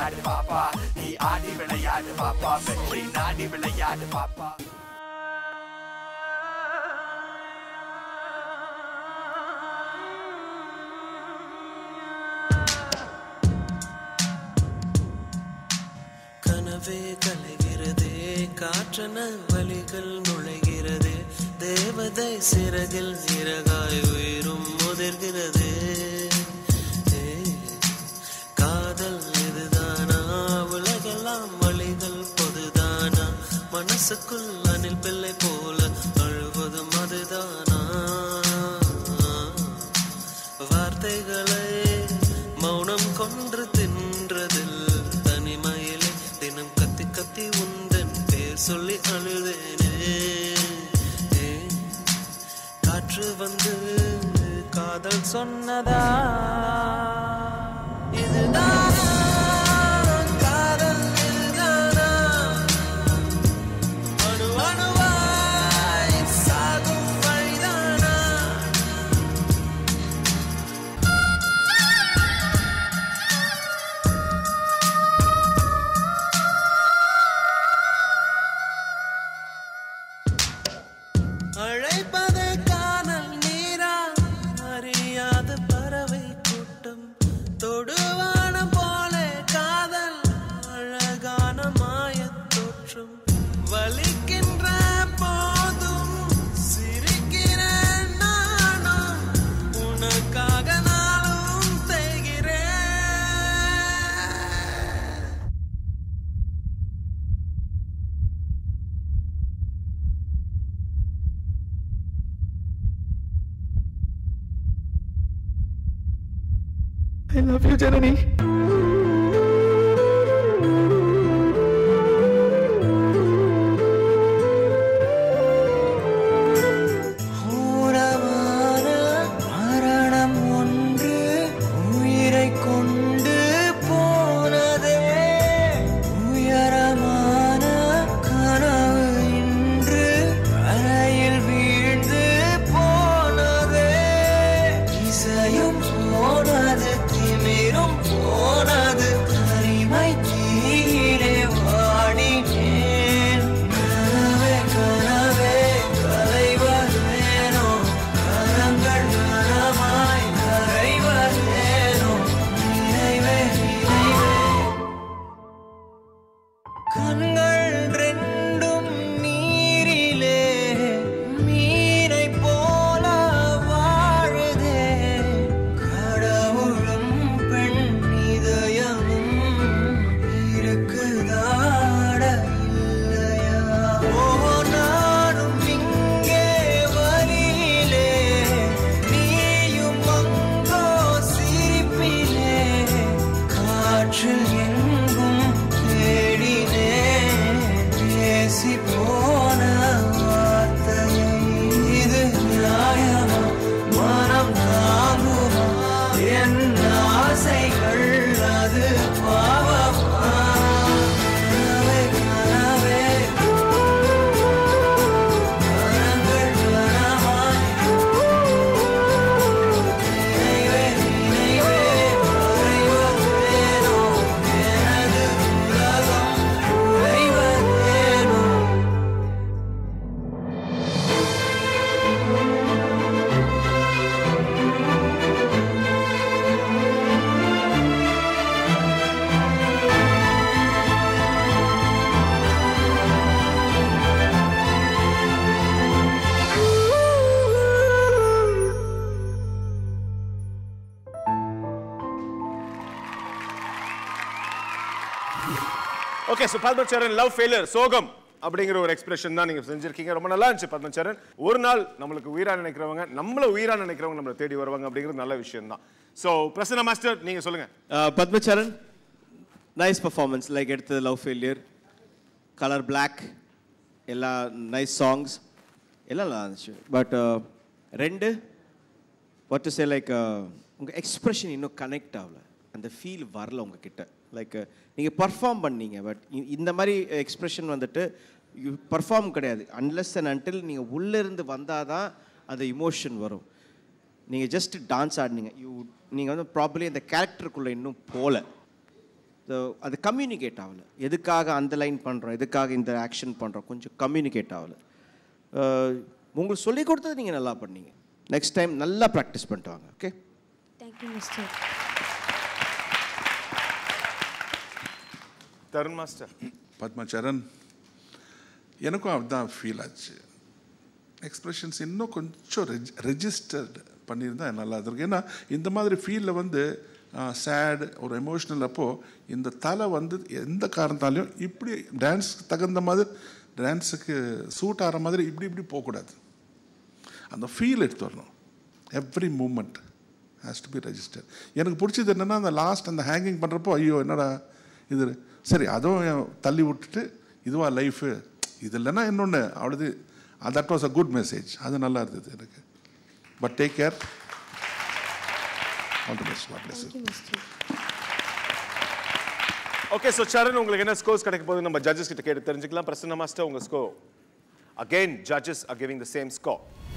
விளையாடு பாப்பா நீ ஆடி விளையாடு பாப்பா வெற்றி நாடி விளையாடு பாப்பா கனவே கலைகிறதே காற்றன வழிகள் நுழைகிறதே தேவதை சிறகில் சிறகாய் உயிரும் முதிர்கிறதே ஏ, காதல் இதுதானா உலகெல்லாம் வழிகள் பொதுதானா மனசுக்குள் அணில் பிள்ளை போல அழுவதும் அதுதானா வார்த்தைகளை மௌனம் கொன்று தின்றதில் தனிமையிலே தினம் கத்தி கத்தி உந்தன் பேர் சொல்லி அழுதேனே ஏ, காற்று வந்து காதல் சொன்னதா இதுதான் காதல் இதுதானா அணு அணுவாய் சாகும் வழிதானா அழைப்பது காணல் நீரா அறியாத பறவை கூட்டம் தொடுவானம் போல காதல் அழகான மாயத் தோற்றம் வலிக்கின்ற போதும் சிரிக்கிறேன் நானும் உனக்காக நாளும் தேய்கிறேன் I love you, Janani. ஊரமான மரணம் ஒன்று உயிரை கொண்டு போனதே உயரமான கனவு இன்று அறையில் வீழ்ந்து போனதே இசையும் போனது திமிரும் போனது தனிமை கீழே வாடினேன் கனவே கனவே கலைவதேனோ கரங்கள் கனமாய் கரைவதேனோ நினைவே நினைவே கண்கள் ரெண்டும் நீரிலே மீனை போல வாழுதே கடவுளும் பெண் இதயமும் இருக்குதாட இல்லையா ஓ நானும் இங்கே வரியிலே நீயும் அங்கோ சிரிப்பிலே காற்றில் எங்கும் தேடினே பேசி போன வார்த்தையை இது நியாயமா மனம் தாங்குமா என் ஆசைகள் அது பாவமா கனவே கனவே கரங்கள் கனமாய் நினைவே நினைவே மறைவதேனோ எனது உலகம் உறைவதேனோ okay so Padmacharan love failure சோகம் அப்படிங்கிற ஒரு எக்ஸ்பிரஷன் தான் நீங்க செஞ்சிருக்கீங்க ரொம்ப நல்லா இருந்துச்சு பத்மச்சரன் ஒரு நாள் நம்மளுக்கு உயிரா நினைக்கிறவங்க நம்மள உயிரா நினைக்கிறவங்க நம்மளை தேடி வருவாங்க அப்படிங்கிறது நல்ல விஷயம் தான் ஸோ பிரசன்னா மாஸ்டர் நீங்க சொல்லுங்க Uh, Padmacharan, nice performance. Like எடுத்தது லவ் ஃபெயிலியர் கலர் பிளாக் எல்லா நைஸ் சாங்ஸ் எல்லாம் நல்லா இருந்துச்சு பட் ரெண்டு வாட் டு சே லைக் உங்கள் எக்ஸ்ப்ரெஷன் இன்னும் கனெக்ட் ஆகல அந்த ஃபீல் வரல உங்ககிட்ட லைக் நீங்கள் பர்ஃபார்ம் பண்ணீங்க பட் இந்த மாதிரி எக்ஸ்ப்ரெஷன் வந்துட்டு யூ பர்ஃபார்ம் கிடையாது அன்லெஸ் அண்ட் அன்டில் நீங்கள் உள்ளேருந்து வந்தால் தான் அந்த இமோஷன் வரும் நீங்கள் ஜஸ்ட் டான்ஸ் ஆடினீங்க யூ நீங்கள் வந்து ப்ராப்பர்லி அந்த கேரக்டருக்குள்ளே இன்னும் போகல அது கம்யூனிகேட் ஆகல எதுக்காக அந்த லைன் பண்ணுறோம் எதுக்காக இந்த ஆக்ஷன் பண்ணுறோம் கொஞ்சம் கம்யூனிகேட் ஆகல அஹ், உங்களுக்கு சொல்லி கொடுத்தது நீங்கள் நல்லா பண்ணீங்க நெக்ஸ்ட் டைம் நல்லா ப்ராக்டிஸ் பண்ணிட்டு வாங்க okay thank you mister Tarun master Padmacharan எனக்கும் அதுதான் ஃபீல் ஆச்சு எக்ஸ்பிரஷன்ஸ் இன்னும் கொஞ்சம் ரெஜ் ரெஜிஸ்டர்டு பண்ணியிருந்தா நல்லா இருக்கும் ஏன்னா இந்த மாதிரி ஃபீலில் வந்து சேட் ஒரு எமோஷ்னல் அப்போது இந்த தலை வந்து எந்த காரணத்தாலையும் இப்படி டான்ஸ்க்கு தகுந்த மாதிரி டான்ஸுக்கு சூட் ஆகிற மாதிரி இப்படி இப்படி போகக்கூடாது அந்த ஃபீல் எடுத்து வரணும் every moment has to be register எனக்கு பிடிச்சது என்னென்னா அந்த லாஸ்ட் அந்த ஹேங்கிங் பண்ணுறப்போ ஐயோ என்னடா இது சரி அதுவும் தள்ளி விட்டுட்டு இதுவா லைஃபு இது இல்லைன்னா இன்னொன்று அவ்வளோது that was a good message அது நல்லா இருந்தது எனக்கு but take care all the best God bless thank you mister okay so Charan உங்களுக்கு என்ன ஸ்கோர்ஸ் கிடைக்க போகுது நம்ம ஜட்ஜஸ் கிட்ட கேட்டு தெரிஞ்சுக்கலாம் பிரசன்ன மாஸ்டர் உங்க score again judges are giving the same score